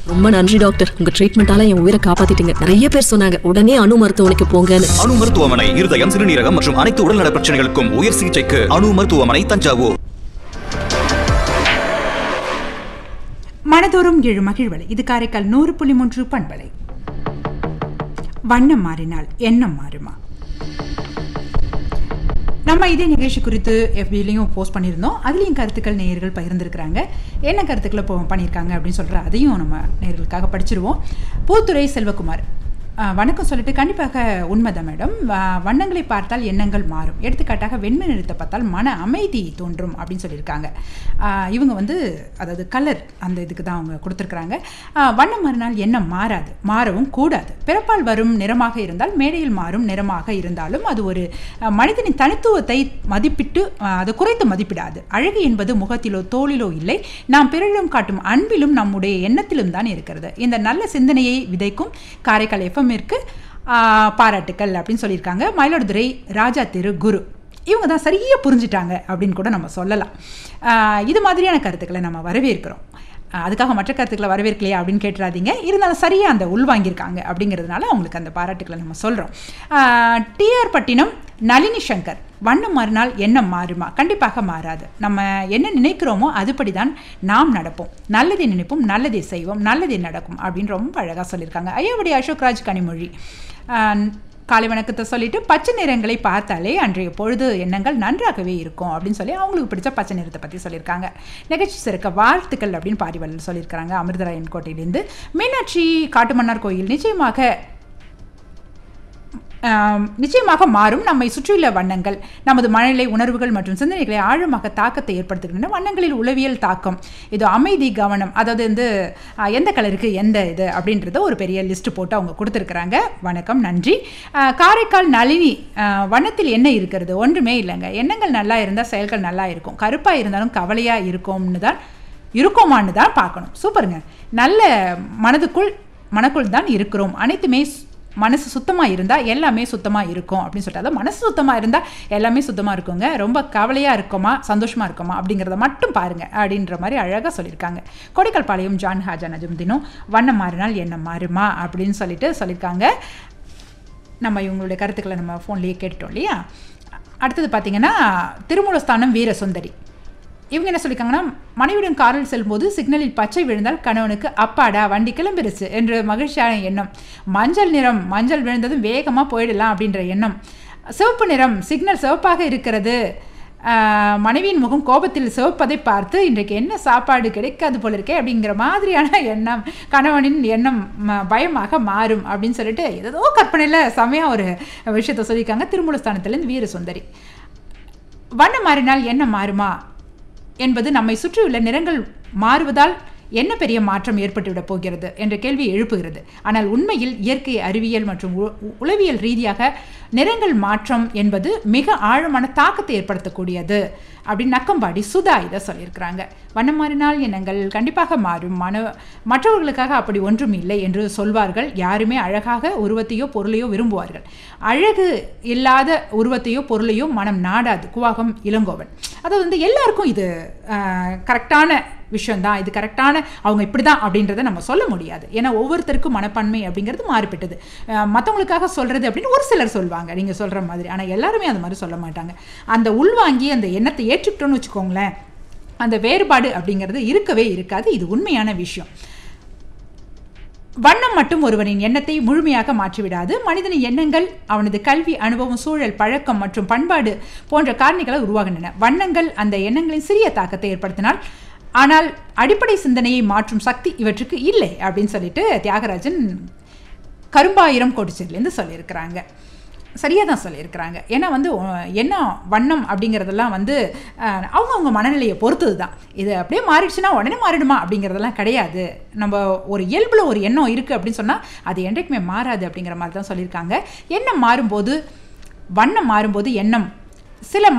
ரொம்ப நன்றி டாக்டர் உங்க ட்ரீட்மெண்டால என் உயிரை காப்பாத்திட்டீங்க நிறைய பேர் சொன்னாங்க உடனே அணு மருத்துவமனைக்கு போங்கன்னு அணு மருத்துவமனை இருதயம் சிறுநீரகம் மற்றும் அனைத்து உடல்நல பிரச்சனைகளுக்கும் உயர் சிகிச்சைக்கு அணு மருத்துவமனை தஞ்சாவூர் மனதோறும் எழு மகிழ்வலை இது காரைக்கால் நூறு புள்ளி மூன்று பண்பலை வண்ணம் மாறினால் எண்ணம் மாறுமா நம்ம இதே நிகழ்ச்சி குறித்து எஃபிலையும் போஸ்ட் பண்ணியிருந்தோம் அதுலேயும் கருத்துக்கள் நேயர்கள் பகிர்ந்திருக்கிறாங்க என்ன கருத்துக்களை இப்போ பண்ணியிருக்காங்க அப்படின்னு சொல்கிற அதையும் நம்ம நேயர்களுக்காக படிச்சிருவோம் பூத்துறை செல்வகுமார் ஆ, வணக்கம் சொல்லிட்டு கண்டிப்பாக உண்மைதான் மேடம் வ- வண்ணங்களை பார்த்தால் எண்ணங்கள் மாறும் எடுத்துக்காட்டாக வெண்மை நிறத்தை பார்த்தால் மன அமைதி தோன்றும் அப்படின்னு சொல்லியிருக்காங்க ஆ, இவங்க வந்து அதாவது கலர் அந்த இதுக்கு தான் அவங்க கொடுத்துருக்குறாங்க ஆ, வண்ணம் மாறினால் எண்ணம் மாறாது மாறவும் கூடாது பிறப்பால் வரும் நிறமாக இருந்தால் மேடையில் மாறும் நிறமாக இருந்தாலும் அது ஒரு அ, மனிதனின் தனித்துவத்தை மதிப்பிட்டு அ, அதை குறைத்து மதிப்பிடாது அழகு என்பது முகத்திலோ தோளிலோ இல்லை நாம் பிறரிடம் காட்டும் அன்பிலும் நம்முடைய எண்ணத்திலும் தான் இருக்கிறது இந்த நல்ல சிந்தனையை விதைக்கும் காரைக்கால் எஃப்எம்மிற்கு பாராட்டுக்கள் அப்படின்னு சொல்லியிருக்காங்க மயிலாடுதுறை ராஜா திரு குரு இவங்க தான் சரியாக புரிஞ்சிட்டாங்க அப்படின்னு கூட நம்ம சொல்லலாம் ஆ, இது மாதிரியான கருத்துக்களை நம்ம வரவேற்கிறோம் ஆ, அதுக்காக மற்ற கருத்துக்களை வரவேற்கலையா அப்படின்னு கேட்டுறாதீங்க இருந்தாலும் சரியாக அந்த உள்வாங்கியிருக்காங்க அப்படிங்கிறதுனால அவங்களுக்கு அந்த பாராட்டுக்களை நம்ம சொல்கிறோம் டிஆர் பட்டினம் நளினி சங்கர் வண்ணம் மாறினால் எண்ணம் மாறுமா கண்டிப்பாக மாறாது நம்ம என்ன நினைக்கிறோமோ அதுபடி தான் நாம் நடப்போம் நல்லதை நினைப்போம் நல்லதை செய்வோம் நல்லதே நடக்கும் அப்படின்னு ரொம்ப அழகாக சொல்லியிருக்காங்க ஐயாவடி அசோக்ராஜ் கனிமொழி ஆஹ், காலை வணக்கத்தை சொல்லிட்டு பச்சை நிறங்களை பார்த்தாலே அன்றைய பொழுது எண்ணங்கள் நன்றாகவே இருக்கும் அப்படின்னு சொல்லி அவங்களுக்கு பிடிச்ச பச்சை நிறத்தை பற்றி சொல்லியிருக்காங்க நிகழ்ச்சி சிறக்க வாழ்த்துக்கள் அப்படின்னு பாரிவல் சொல்லியிருக்காங்க அமிர்தராயன் கோட்டையிலேருந்து மீனாட்சி காட்டுமன்னார் கோயில் நிச்சயமாக ஆம், நிச்சயமாக மாறும் நம்மை சுற்றியுள்ள வண்ணங்கள் நமது மனநிலை உணர்வுகள் மற்றும் சிந்தனைகளை ஆழமாக தாக்கத்தை ஏற்படுத்துகின்றன வண்ணங்களில் உளவியல் தாக்கம் இது அமைதி கவனம் அதாவது வந்து ஆ, எந்த கலருக்கு எந்த இது அப்படின்றத ஒரு பெரிய லிஸ்ட் போட்டு அவங்க கொடுத்துருக்குறாங்க வணக்கம் நன்றி ஆ, காரைக்கால் நளினி ஆ, வண்ணத்தில் என்ன இருக்கிறது ஒன்றுமே இல்லைங்க எண்ணங்கள் நல்லா இருந்தால் செயல்கள் நல்லா இருக்கும் கருப்பாக இருந்தாலும் கவலையாக இருக்கும்னு தான் இருக்கோமான்னு தான் பார்க்கணும் சூப்பருங்க நல்ல மனதுக்குள் மனக்குள் தான் இருக்கிறோம் அனைத்துமே சு- மனசு சுத்தமாக இருந்தால் எல்லாமே சுத்தமாக இருக்கும் அப்படின்னு சொல்லிட்டு அதாவது மனசு சுத்தமாக இருந்தால் எல்லாமே சுத்தமாக இருக்குங்க ரொம்ப கவலையாக இருக்கோமா சந்தோஷமாக இருக்கோமா அப்படிங்கிறத மட்டும் பாருங்கள் அப்படின்ற மாதிரி அழகாக சொல்லியிருக்காங்க கொடைக்கால் பாளையம் ஜான் ஹாஜா நஜும்தினும் வண்ணம் மாறினால் எண்ணம் மாறுமா அப்படின்னு சொல்லிட்டு சொல்லியிருக்காங்க நம்ம இவங்களுடைய கருத்துக்களை நம்ம ஃபோன்லேயே கேட்டுட்டோம் இல்லையா அடுத்தது பார்த்தீங்கன்னா திருமூலஸ்தானம் வீர சுந்தரி இவங்க என்ன சொல்லியிருக்காங்கன்னா மனைவியுடன் காரில் செல்லும்போது சிக்னலில் பச்சை விழுந்தால் கணவனுக்கு அப்பாடா வண்டி கிளம்பிருச்சு என்ற மகிழ்ச்சியான எண்ணம் மஞ்சள் நிறம் மஞ்சள் விழுந்ததும் வேகமாக போயிடலாம் அப்படின்ற எண்ணம் சிவப்பு நிறம் சிக்னல் சிவப்பாக இருக்கிறது ஆஹ், மனைவியின் முகம் கோபத்தில் சிவப்பதை பார்த்து இன்றைக்கு என்ன சாப்பாடு கிடைக்காது போல இருக்கே அப்படிங்கிற மாதிரியான எண்ணம் கணவனின் எண்ணம் ம- பயமாக மாறும் அப்படின்னு சொல்லிட்டு ஏதோ கற்பனையில் செமையாக ஒரு விஷயத்த சொல்லியிருக்காங்க திருமூலஸ்தானத்துலேருந்து வீர சுந்தரி வண்ணம் மாறினால் என்ன மாறுமா என்பது நம்மை சுற்றியுள்ள நிறங்கள் மாறுவதால் என்ன பெரிய மாற்றம் ஏற்பட்டுவிடப் போகிறது என்ற கேள்வி எழுப்புகிறது ஆனால் உண்மையில் இயற்கை அறிவியல் மற்றும் உ- உ- உளவியல் ரீதியாக நிறங்கள் மாற்றம் என்பது மிக ஆழமான தாக்கத்தை ஏற்படுத்தக்கூடியது அப்படின்னு நக்கம்பாடி சுதா இதை சொல்லியிருக்கிறாங்க வண்ணம் மாறினால் எண்ணங்கள் கண்டிப்பாக மாறும் மன மற்றவர்களுக்காக அப்படி ஒன்றும் இல்லை என்று சொல்வார்கள் யாருமே அழகாக உருவத்தையோ பொருளையோ விரும்புவார்கள் அழகு இல்லாத உருவத்தையோ பொருளையோ மனம் நாடாது குவாகம் இளங்கோவன் அதாவது வந்து எல்லாருக்கும் இது கரெக்டான விஷயம்தான் இது கரெக்டான அவங்க இப்படி தான் அப்படின்றத நம்ம சொல்ல முடியாது ஏன்னா ஒவ்வொருத்தருக்கும் மனப்பான்மை அப்படிங்கிறது மாறுபட்டது மற்றவங்களுக்காக சொல்கிறது அப்படின்னு ஒரு சிலர் சொல்வாங்க நீங்கள் சொல்கிற மாதிரி ஆனால் எல்லாருமே அந்த மாதிரி சொல்ல மாட்டாங்க அந்த உள்வாங்கி அந்த எண்ணத்தை ஏற்றுக்கிட்டோன்னு வச்சுக்கோங்களேன் அந்த வேறுபாடு அப்படிங்கிறது இருக்கவே இருக்காது இது உண்மையான விஷயம் வண்ணம் மட்டும் ஒருவனின் எண்ணத்தை முழுமையாக மாற்றிவிடாது மனிதனின் எண்ணங்கள் அவனது கல்வி அனுபவம் சூழல் பழக்கம் மற்றும் பண்பாடு போன்ற காரணிகளால் உருவாகின்றன வண்ணங்கள் அந்த எண்ணங்களின் சிறிய தாக்கத்தை ஏற்படுத்தினால் ஆனால் அடிப்படை சிந்தனையை மாற்றும் சக்தி இவற்றுக்கு இல்லை அப்படின்னு சொல்லிட்டு தியாகராஜன் கரும்பாயிரம் கோடிச்சேரிலேருந்து சொல்லியிருக்கிறாங்க சரியாக தான் சொல்லியிருக்கிறாங்க ஏன்னா வந்து அஹ், என்ன வண்ணம் அப்படிங்கிறதெல்லாம் வந்து அஹ், அவங்கவங்க மனநிலையை பொறுத்தது தான் இது அப்படியே மாறிடுச்சுன்னா உடனே மாறிடுமா அப்படிங்கிறதெல்லாம் கிடையாது நம்ம ஒரு இயல்பில் ஒரு எண்ணம் இருக்குது அப்படின்னு சொன்னால் அது என்றைக்குமே மாறாது அப்படிங்கிற மாதிரி தான் சொல்லியிருக்காங்க எண்ணம் மாறும்போது வண்ணம் மாறும்போது எண்ணம் சில